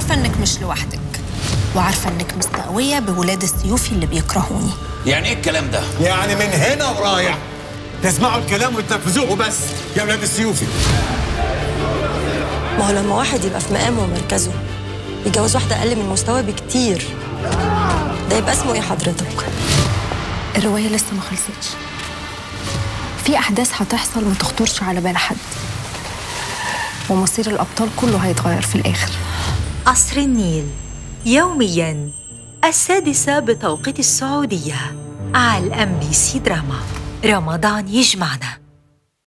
عارفة إنك مش لوحدك وعارفة إنك مستقوية بولاد السيوفي اللي بيكرهوني يعني ايه الكلام ده؟ يعني من هنا ورايح تسمعوا الكلام وتنفذوه بس يا ولاد السيوفي ما هو لما واحد يبقى في مقامه ومركزه يتجوز واحدة أقل من مستواه بكتير ده يبقى اسمه إيه حضرتك؟ الرواية لسه ما خلصتش في أحداث هتحصل ما تخطرش على بال حد ومصير الأبطال كله هيتغير في الآخر قصر النيل يوميا السادسة بتوقيت السعودية على الأم بي سي دراما رمضان يجمعنا